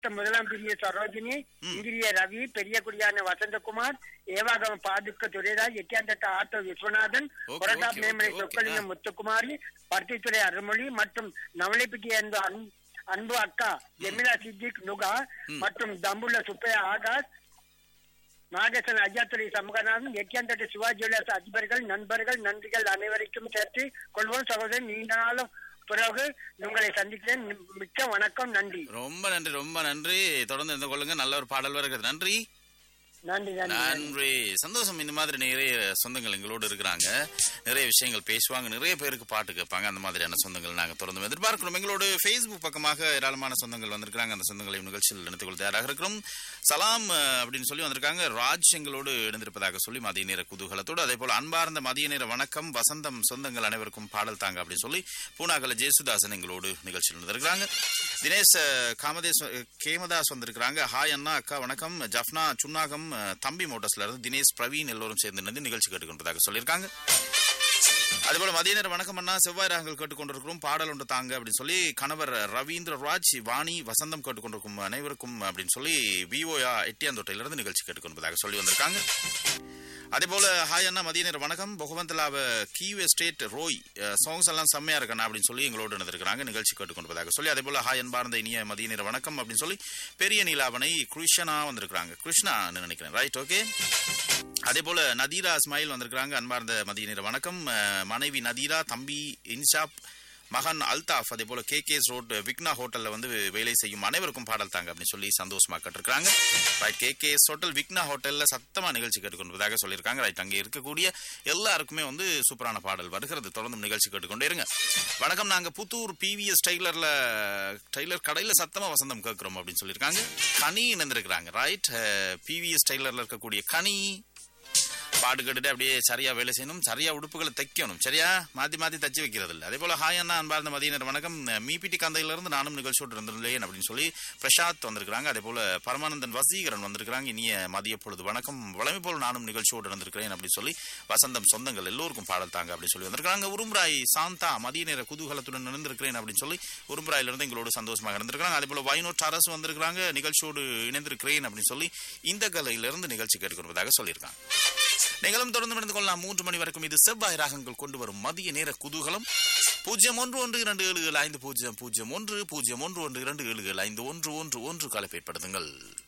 முதலாம் பிரிய சரோஜினி இங்கிரிய ரவி பெரியகுடியான Vasanthakumar Evagama Padukka Durairaj Yatiyantota auto Viswanathan Okay, கொரட்டா okay, மேமலை okay, okay. சொக்கலிங்கம் முத்துக்குமாரி பருத்தித்துறை அருள்மொழி மற்றும் நவலைப்பிட்டி அன்பு அன்- அன்பு அக்கா ஜெமிலா சித்திக் நுகா மற்றும் தம்புள்ள சுப்பையா ஆகாஷ் நாகேசன் ஐயாத்துறை சமூகநாதன் எட்டியாந்தட்டு சிவாஜி விலாஸ் அதிபர்கள் நண்பர்கள் நன்றிகள் அனைவருக்கும் சேர்த்து கொள்வோம் சகோதரன் நீண்ட நாளும் பிறகு உங்களை சந்திக்கிறேன் மிக்க வணக்கம் நன்றி ரொம்ப நன்றி ரொம்ப நன்றி தொடர்ந்து இருந்து கொள்ளுங்க நல்ல ஒரு பாடல் வருகிறது நன்றி நன்றி நன்றி நன்றி. நன்றி சந்தோஷம் இந்த மாதிரி நிறைய சொந்தங்கள் எங்களோடு இருக்கிறாங்க நிறைய விஷயங்கள் பேசுவாங்க நிறைய பேருக்கு பாட்டு கேட்பாங்க அந்த மாதிரியான சொந்தங்கள் நாங்க தொடர்ந்து எதிர்பார்க்கிறோம் எங்களோட ஃபேஸ்புக் பக்கமாக ஏராளமான சொந்தங்கள் வந்திருக்காங்க அந்த சொந்தங்களையும் நிகழ்ச்சியில் இணைத்துக் கொள்ள தயாராக இருக்கிறோம் சலாம் அஹ், அப்படின்னு சொல்லி வந்திருக்காங்க ராஜ் எங்களோடு இணைந்திருப்பதாக சொல்லி மதிய நேர குதூகலத்தோடு அதே போல அன்பார்ந்த மதிய நேர வணக்கம் வசந்தம் சொந்தங்கள் அனைவருக்கும் பாடல் தாங்க அப்படின்னு சொல்லி பூனாகல ஜேசுதாசன் எங்களோடு நிகழ்ச்சியில் இருந்திருக்கிறாங்க தினேஷ் அஹ், காமதேஸ் அஹ், கேமதாஸ் வந்திருக்கிறாங்க ஹாய் அண்ணா அக்கா வணக்கம் ஜஃப்னா சுன்னாகம் அஹ், தம்பி மோட்டர்ஸ்ல இருந்து தினேஷ் பிரவீன் எல்லோரும் சேர்ந்து இணைந்து நிகழ்ச்சி கேட்டுக்கொண்டதாக சொல்லியிருக்காங்க அதேபோல மதிய நேரம் வணக்கம் அண்ணா செவ்வாய் ராகங்கள் கேட்டுக்கொண்டிருக்கிறோம் பாடல் ஒன்று தாங்க அப்படின்னு சொல்லி கணவர் ரவீந்திர ராஜ் வாணி வசந்தம் கேட்டுக்கொண்டிருக்கும் அனைவருக்கும் அப்படின்னு சொல்லி விஓயா எட்டியாந்தோட்டையிலிருந்து நிகழ்ச்சி கேட்டுக்கொண்டதாக சொல்லி வந்திருக்காங்க அதே போல ஹாய் அண்ணா மதிய நேரம் வணக்கம் Bogawantalawa Kew estate Roy songs எல்லாம் செம்மையா இருக்கண்ணா அப்படின்னு சொல்லி எங்களோடு இருந்திருக்கிறாங்க நிகழ்ச்சி கேட்டுக்கொண்டதாக சொல்லி அதே போல ஹாய் அன்பார்ந்த இனிய மதிய நேர வணக்கம் அப்படின்னு சொல்லி பெரிய நீலாவணை கிருஷ்ணா வந்திருக்கிறாங்க கிருஷ்ணான்னு நினைக்கிறேன் ரைட் ஓகே அதே போல நதீரா இஸ்மாயில் வந்திருக்கிறாங்க அன்பார்ந்த மதிய நேர வணக்கம் அஹ், மனைவி நதீரா தம்பி இன்ஷாப் மகன் அல்தாஃப் அதே போல கே கேஸ் ரோட் விக்னா ஹோட்டல்ல வந்து வேலை செய்யும் அனைவருக்கும் பாடல் தாங்க அப்படின்னு சொல்லி சந்தோஷமா கேட்டிருக்காங்க right K K's hotel Vigna ஹோட்டல்ல சத்தமா நிகழ்ச்சி கேட்டுக்கொண்டதாக சொல்லியிருக்காங்க ரைட் அங்கே இருக்கக்கூடிய எல்லாருக்குமே வந்து சூப்பரான பாடல் வருகிறது தொடர்ந்து நிகழ்ச்சி கேட்டுக்கொண்டே இருங்க வணக்கம் நாங்க புத்தூர் பிவிஎஸ் டெய்லர்ல டெய்லர் கடையில சத்தமா வசந்தம் கேட்கிறோம் அப்படின்னு சொல்லியிருக்காங்க கனி இணைந்திருக்கிறாங்க ரைட் பிவிஎஸ் டெய்லர்ல இருக்கக்கூடிய கனி பாட்டு கேட்டுட்டு அப்படியே சரியா வேலை செய்யணும் சரியா உடுப்புகளை தைக்கணும் சரியா மாத்தி மாத்தி தச்சு வைக்கிறது இல்லை அதே போல ஹாய் அண்ணா அன்பார்ந்த மதியினர் வணக்கம் மீபிடி கந்தையில இருந்து நானும் நிகழ்ச்சியோடு இருந்திருந்தேன் அப்படின்னு சொல்லி பிரசாத் வந்திருக்கிறாங்க அதே போல பரமானந்தன் வசீகரன் வந்திருக்கிறாங்க இனிய மதிய பொழுது வணக்கம் வளமை போல் நானும் நிகழ்ச்சியோடு இருந்திருக்கிறேன் அப்படின்னு சொல்லி வசந்தம் சொந்தங்கள் எல்லோருக்கும் பாடல் தாங்க அப்படின்னு சொல்லி வந்திருக்காங்க உரும்புராய் சாந்தா மதிய நேர குதூகலத்துடன் இருந்திருக்கிறேன் அப்படின்னு சொல்லி உரும்புராயில இருந்து எங்களோடு சந்தோஷமாக இருந்திருக்காங்க அதே போல வைனோட் அரசு வந்திருக்கிறாங்க நிகழ்ச்சியோடு இணைந்திருக்கிறேன் அப்படின்னு சொல்லி இந்த கலையிலிருந்து நிகழ்ச்சி கேட்டுக்கொள்வதாக சொல்லியிருக்காங்க நீங்களும் தொடர்ந்து நடந்து கொள்ளலாம் மூன்று மணி வரைக்கும் இது செவ்வாய் ராகங்கள் கொண்டு வரும் மதிய நேர குதூகலம் பூஜ்ஜியம் ஒன்று ஒன்று இரண்டு ஏழு ஏழு ஐந்து பூஜ்ஜியம் பூஜ்ஜியம் ஒன்று பூஜ்ஜியம் ஒன்று ஒன்று இரண்டு ஏழு ஏழு ஐந்து ஒன்று ஒன்று ஒன்று கலைப்பேற்படுத்துங்கள்